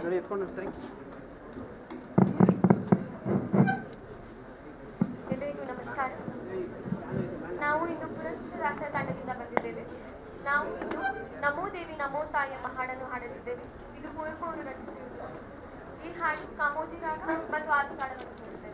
ಸರಿ ಎತ್ಕೊಂಡು ಸರಿ ಎಲ್ಲರಿಗೂ ನಮಸ್ಕಾರ ನಾವು ಇಂದು ಪುರಂದರದಾಸರ ತಂಡದಿಂದ ಬಂದಿದ್ದೇವೆ ನಾವು ಇಂದು ನಮೋ ದೇವಿ ನಮೋ ತಾಯಿ ಎಂಬ ಹಾಡನ್ನು ಹಾಡಲಿದ್ದೇವೆ ಇದು ಕುವೆಂಪು ಅವರು ರಚಿಸಿರುವುದು ಈ ಹಾಡು ಕಾಮೋಜಿ ರಾಗ ಮತ್ತು ಆದಿ ತಾಳವನ್ನು ಕೇಳುತ್ತೇವೆ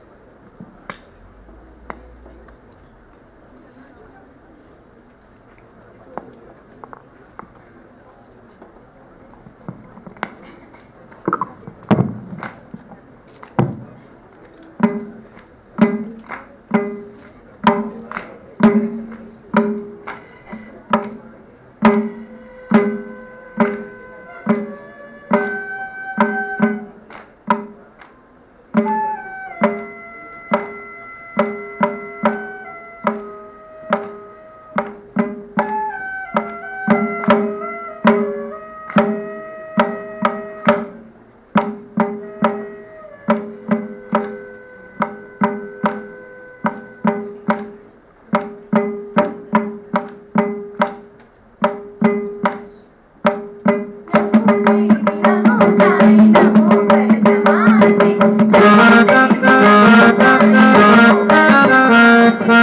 ನಮೋ ದೇವಿ ನಮೋ ತಾಯಿ ನಮೋ ಭರತ ಮಾತೆ ನಮೋ ದೇವಿ ನಮೋ ತಾಯಿ ನಮೋ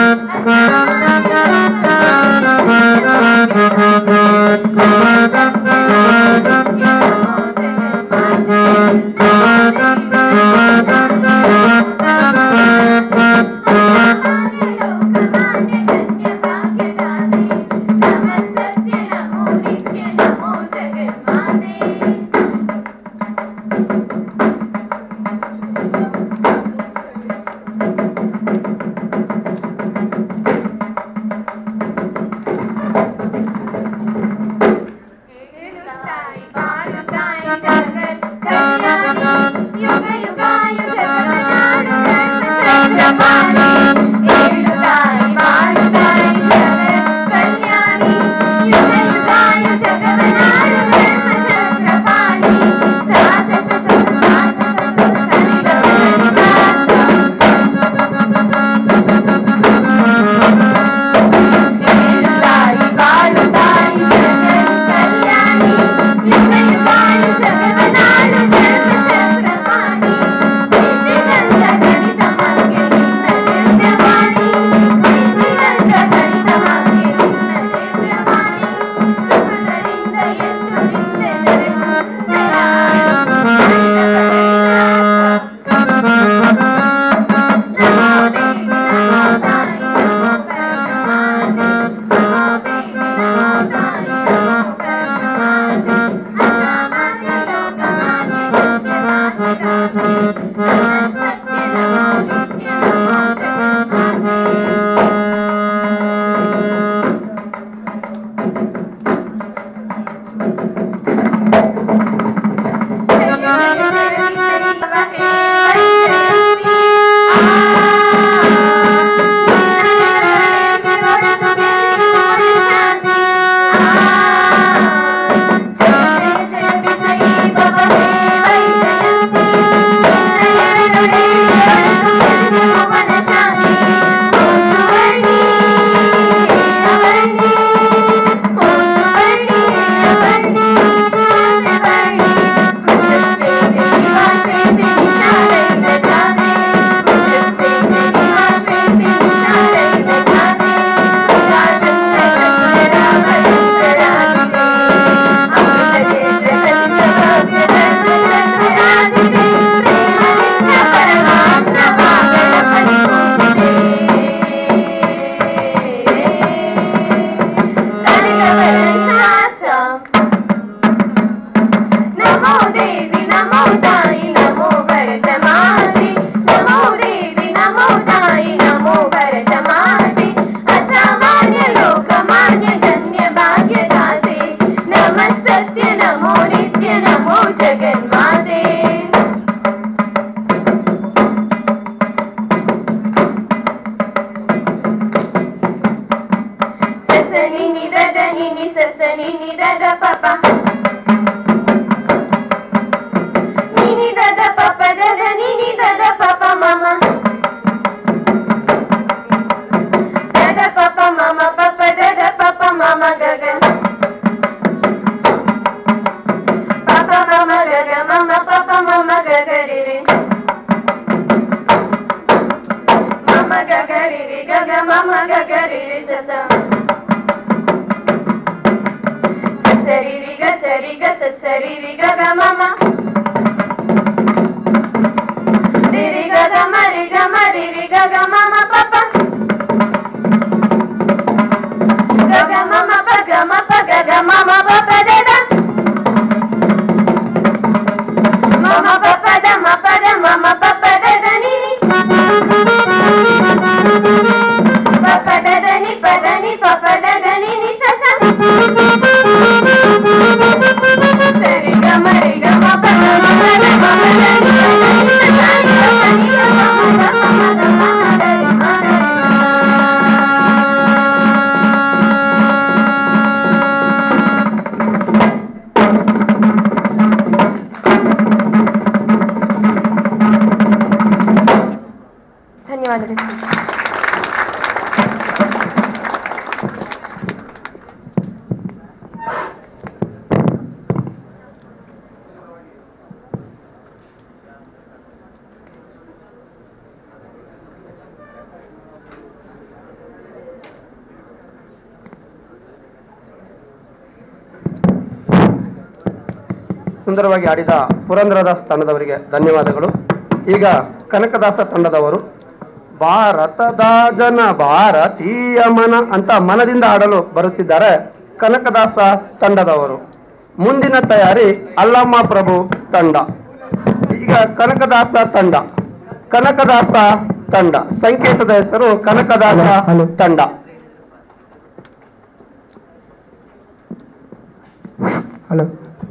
ಜಗನ್ಮಾತೆ ಏಳುತ್ತಾಯಿ ಬಾಳುತ್ತಾಯಿ ಜಗತ್ ಕಲ್ಯಾಣಿ ಯುಗ ಯುಗಾಯು ಜಗಮನಾಡು ಧರ್ಮ ಚಕ್ರಪಾಣಿ ಏಳುತ್ತಾಯಿ ಬಾಳುತ್ತಾಯಿ ಜಗತ್ ಕಲ್ಯಾಣಿ ಯುಗ ಯುಗಾಯು ಜಗಮನಾಡು ಧರ್ಮ ಚಕ್ರಪಾಣಿ ಸಾಸ ಸ ಸ ಸ ಸಾಸ ಸ ಸ ಸ ಸನಿ ಗ ಗ ಗ ನಿ ಸಾಸ ಏಳುತ್ತಾಯಿ ಬಾಳುತ್ತಾಯಿ ಜಗತ್ ಕಲ್ಯಾಣಿ ಯುಗ ಯುಗಾಯು ಜಗವನಾಡು ಧರ್ಮ ಚಕ್ರಪಾಣಿ ಸಿದ್ಧಿಗಂಧ ಗಣಿತ ಮಾರ್ಗೆ ನಿನ್ನ ದಿವ್ಯವಾಣಿ ಸಿದ್ಧಿಗಂಧ ಗಣಿತ ಮಾರ್ಗೆ ನಿನ್ನ ದಿವ್ಯವಾಣಿ ಸುಹೃದರಿಂದ ಎದ್ದು ನಿಂದೆ ನಡೆ ಮುಂದೆ ನಮೋ ದೇವಿ ನಮೋ ತಾಯಿ ನಮೋ ಭರತಮಾತೆ ನಮೋ ದೇವಿ ನಮೋ ತಾಯಿ ನಮೋ ಭರತಮಾತೆ ಅಸಾಮಾನ್ಯ ಲೋಕಮಾನ್ಯ ಧನ್ಯವಾದ ದಾತೆ ನಮ ಸತ್ಯ ನಮೋ ನಿತ್ಯ ನಮೋ ಜಗನ್ಮಾತೆ ಜಯ ಜಯ ಜಯ ಜಯ ಹೇ ವೈಜಯಂತಿ ಜಯ ಜಯ ವಿಜಯಿ ಭವ ಹೇ ವೈಜಯಂತಿ ಭುವನ ಶಾಂತಿ ಓ ಸುವರ್ಣಿ ಹೇ ಅವರ್ಣಿ ಓ ಸುವರ್ಣಿ ಹೇ ಅವರ್ಣಿ ರಾಜವರ್ಣಿ ಕುಶಸ್ತೆ ನಿವಾಸೇತಿ ನಿಶಾಲೈನ ಜಾನೆ ಕುಶಸ್ತೆ ನಿವಾಸೇತಿ ನಿಶಾಲೈನ ಜಾನೆ ಸುಧಾಶಂಕ ಶಸ್ತ್ರರಾಮಯಂತ್ರರಾಜಿತೆ ಅಮೃತ ಖಚಿತ ಕಾವ್ಯ ಧರ್ಮ ಚಕ್ರರಾಜಿತೆ ಪ್ರೇಮಲಿಂಗ ಪರಮಾನ್ನ ಗಣಪತಿ ಪೂಜಿತೆ ಸರಿಗ ಬರಲಿ ಸಾಸಂ ನಮೋ ದೇವಿ ನಮೋ ತಾಯಿ ನಮೋ ಭರತ ಮಾತೆ ನಮೋ ದೇವಿ ನಮೋ ತಾಯಿ ನಮೋ ಭರತ ಮಾತೆ ಅಸಾಮಾನ್ಯ ಲೋಕಮಾನ್ಯ ಧನ್ಯ ಭಾಗ್ಯದಾತೆ ನಮ ಸತ್ಯ ನಮೋ ನಿತ್ಯ ನಮೋ ಜಗನ್ಮಾತೆ ಸಸನಿ ನಿರದ ನಿನಿ ಸಸನಿ ನಿರದ ಪಪ ನಿನಿ ದದ ಪಪ ದದ ನಿನಿ ದದ ಪಪ ಮಮ ದದ ಪಪ ಮಮ ಪಪ ದದ ಪಪ ಮಮ ಗಗ ಪಪ ಮಮ ಗಗ ಮಮ ಪಪ ಗರಿ ರಿ ಸ ಸ ಸರಿ ರಿ ಗ ಸರಿ ಗ ಸ ಸರಿ ರಿ ಗ ಗ ಮ ಮ ರಿ ರಿ ಗ ಗ ಮ ರಿ ಗ ಮ ರಿ ರಿ ಗ ಗ ಮ ಮ ಪ ಪ ಗ ಗ ಮ ಮ ಪ ಗ ಮ ಪ ಗ ಗ ಮ ಮ ಪ ಪ ದ ದ ಮ ಮ ಪ ಪ ದ ಮ ಪ ದ ಮ ಮ ಪ ಪ ದ ದ ನಿ ನಿ ಪ ಪ ದ ದ ನಿ ಪ ದ ನಿ ಪ ಪ ದ ದ ನಿ ನಿ ಸ ಸ ಸರಿ ಗ ಮ ರಿ ಗ ಮ ಪ ಗ ಮ ಪ ದ ಮ ಪ ದ ನಿ ಪ ದ ನಿ ಸ ಸ ನಿ ಸ ಸ ನಿ ಗ ಪ ಮ ಗ ಪ ಮ ಗ ಪ ಮ ಗ ರಿ ಮ ಗ ರಿ ಧನ್ಯವಾದಗಳು ಸುಂದರವಾಗಿ ಆಡಿದ ಪುರಂದರದಾಸ್ ತಂಡದವರಿಗೆ ಧನ್ಯವಾದಗಳು ಈಗ ಕನಕದಾಸ ತಂಡದವರು ಭಾರತದ ಜನ ಭಾರತೀಯ ಮನ ಅಂತ ಮನದಿಂದ ಆಡಲು ಬರುತ್ತಿದ್ದಾರೆ ಕನಕದಾಸ ತಂಡದವರು ಮುಂದಿನ ತಯಾರಿ ಅಲ್ಲಮ್ಮ ಪ್ರಭು ತಂಡ ಈಗ ಕನಕದಾಸ ತಂಡ ಕನಕದಾಸ ತಂಡ ಸಂಕೇತದ ಹೆಸರು ಕನಕದಾಸ ತಂಡ ಹಲೋ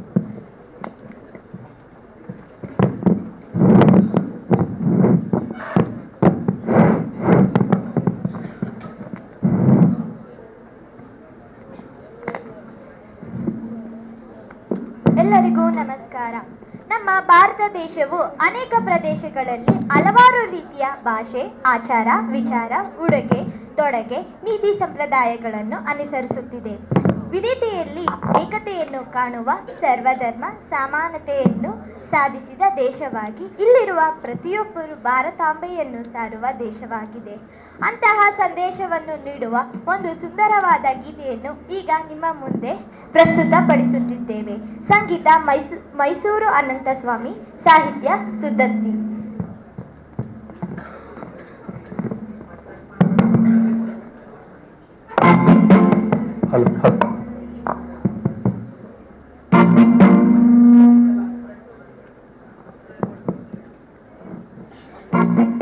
ಎಲ್ಲರಿಗೂ ನಮಸ್ಕಾರ ನಮ್ಮ ಭಾರತ ದೇಶವು ಅನೇಕ ಪ್ರದೇಶಗಳಲ್ಲಿ ಹಲವಾರು ರೀತಿಯ ಭಾಷೆ ಆಚಾರ ವಿಚಾರ ಉಡುಗೆ ತೊಡಗೆ ನೀತಿ ಸಂಪ್ರದಾಯಗಳನ್ನು ಅನುಸರಿಸುತ್ತಿದೆ ವಿವಿಧತೆಯಲ್ಲಿ ಏಕತೆಯನ್ನು ಕಾಣುವ ಸರ್ವಧರ್ಮ ಸಮಾನತೆಯನ್ನು ಸಾಧಿಸಿದ ದೇಶವಾಗಿ ಇಲ್ಲಿರುವ ಪ್ರತಿಯೊಬ್ಬರು ಭಾರತಾಂಬೆಯನ್ನು ಸಾರುವ ದೇಶವಾಗಿದೆ ಅಂತಹ ಸಂದೇಶವನ್ನು ನೀಡುವ ಒಂದು ಸುಂದರವಾದ ಗೀತೆಯನ್ನು ಈಗ ನಿಮ್ಮ ಮುಂದೆ ಪ್ರಸ್ತುತಪಡಿಸುತ್ತಿದ್ದೇವೆ ಸಂಗೀತ ಮೈಸೂ ಮೈಸೂರು ಅನಂತಸ್ವಾಮಿ ಸಾಹಿತ್ಯ ಸುದ್ದತ್ತಿ ಹಲೋ ಹಲೋ ಠಠಠಠ